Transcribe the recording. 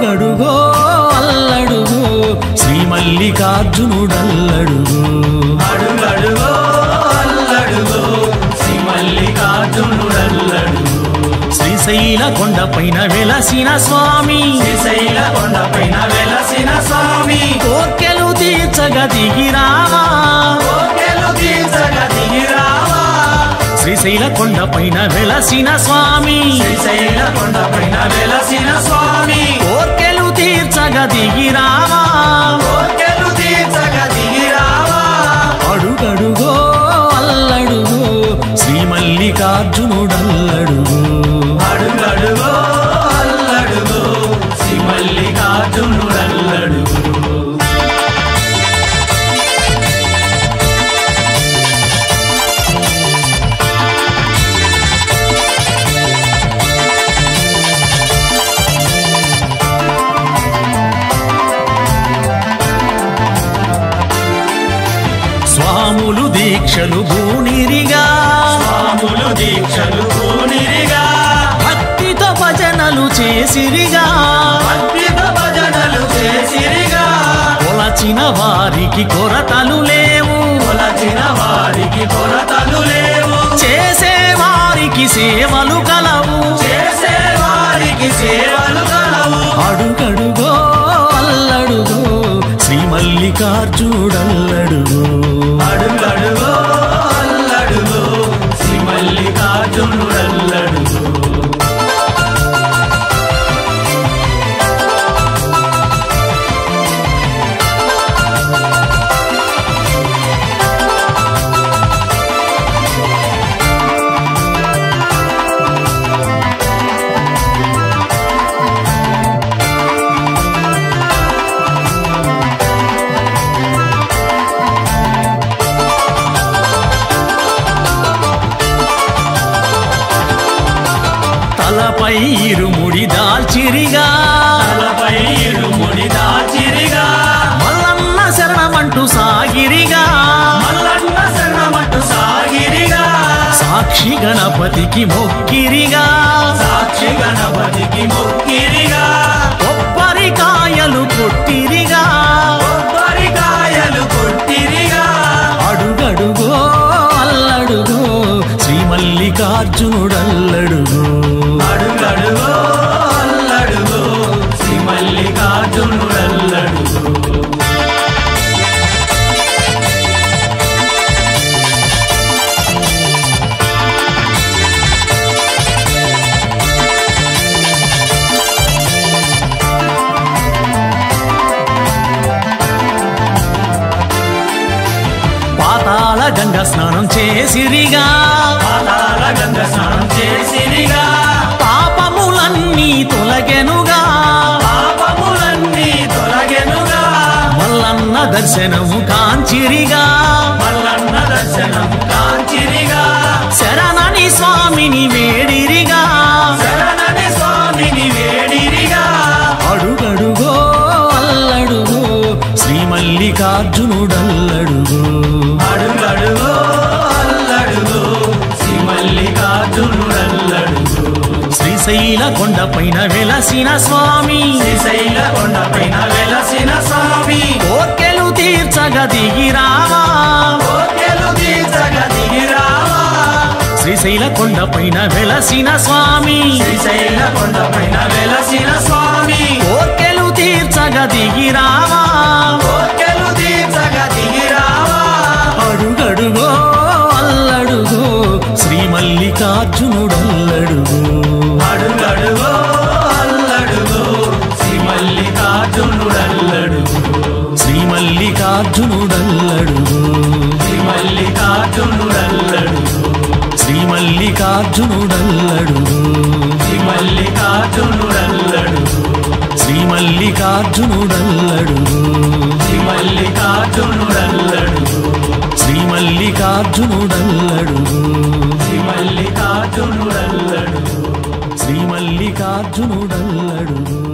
అడుగడుగో అల్లడుగో శ్రీ మల్లికార్జునుడల్లడుగో అడుగడుగో అల్లడుగో శ్రీ మల్లికార్జునుడల్లడుగో శ్రీశైల కొండపైన వెలసిన స్వామి శ్రీశైల కొండపైన వెలసిన స్వామి కోర్కెలు తీర్చగ దిగిరావా కోకెలు తీర్చగ దిగిరావా శ్రీశైల కొండపైన వెలసిన స్వామి శ్రీశైల కొండపైన వెలసిన స్వామి కోర్కెలు తీర్చగ దిగిరావా కోకెలు తీర్చగ దిగిరావా అడుగడుగో అల్లడుగో శ్రీ మల్లికార్జునుడల్లడుగో అడుగడుగో అల్లడుగో శ్రీ మల్లికార్జునుడల్లడుగో స్వాములు దీక్షలు భూనిరిగా స్వాములు దీక్షలు పూనిరిగా భక్తితో భజనలు చేసిరిగా అద్భుత భజనలు చేసిరిగా కొలచిన వారికి కొరతలు లేవు కొలచిన వారికి కొరతలు లేవు చేసే వారికి సేవలు కలవు చేసే వారికి సేవలు కలవు అడుగడుగో అల్లడుగో శ్రీ మల్లికార్జునుడల్లడుగో అడుగడుగో అల్లడుగో శ్రీ మల్లికార్జునుడల్లడుగో తలపై ఇరుముడి దాల్చిరిగా తలపై ఇరుముడి దాచిరిగా మల్లన్న శరణమంటూ సాగిరిగా మల్లన్న శరణమట్టు సాగిరిగా సాక్షి గణపతికి మొక్కిరిగా సాక్షి గణపతికి మొక్కిరిగా కొబ్బరికాయలు కొట్టిరిగా కొబ్బరికాయలు కొట్టిరిగా అడుగడుగో అల్లడుగో శ్రీ మల్లికార్జునుడల్లడుగో అడుగడుగో అల్లడుగో శ్రీ మల్లికార్జునుడల్లడుగో పాతాళ గంగ స్నానం చేసిరిగా పాతాల గంగ స్నానం చేసిరిగా పాపములన్నీ తొలగెనుగా పాపములన్నీ తొలగెనుగా మల్లన్న దర్శనము కాంచిరిగా మల్లన్న దర్శనం కాంచిరిగా శరణని స్వామిని వేడిరిగా శరణని స్వామిని వేడిరిగా అడుగడుగో అల్లడుగో శ్రీ మల్లికార్జునుడల్లడుగో అడుగడుగో అల్లడుగో శ్రీ మల్లికార్జునుడల్లడుగో శ్రీశైల కొండపైన వెలసిన స్వామి శ్రీశైల కొండపైన వెలసిన స్వామి కోర్కెలు తీర్చగ దిగిరావా కోకెలు తీర్చగ దిగిరావా శ్రీశైల కొండపైన వెలసిన స్వామి శ్రీశైల కొండపైన వెలసిన స్వామి కోర్కెలు తీర్చగ దిగిరావా కోకెలు తీర్చగ దిగిరావా అడుగడుగో అల్లడుగో శ్రీ మల్లికార్జునుడల్లడుగో అడుగడుగో అల్లడుగో శ్రీ మల్లికార్జునుడల్లడుగో శ్రీ మల్లికార్జునుడల్లడుగో శ్రీ మల్లికార్జునుడల్లడుగో శ్రీ మల్లికార్జునుడల్లడుగో శ్రీ మల్లికార్జునుడల్లడుగో శ్రీ మల్లికార్జునుడల్లడుగో శ్రీ మల్లికార్జునుడల్లడుగో శ్రీ మల్లికార్జునుడల్లడుగో శ్రీ మల్లికార్జునుడల్లడుగో శ్రీ మల్లికార్జునుడల్లడుగో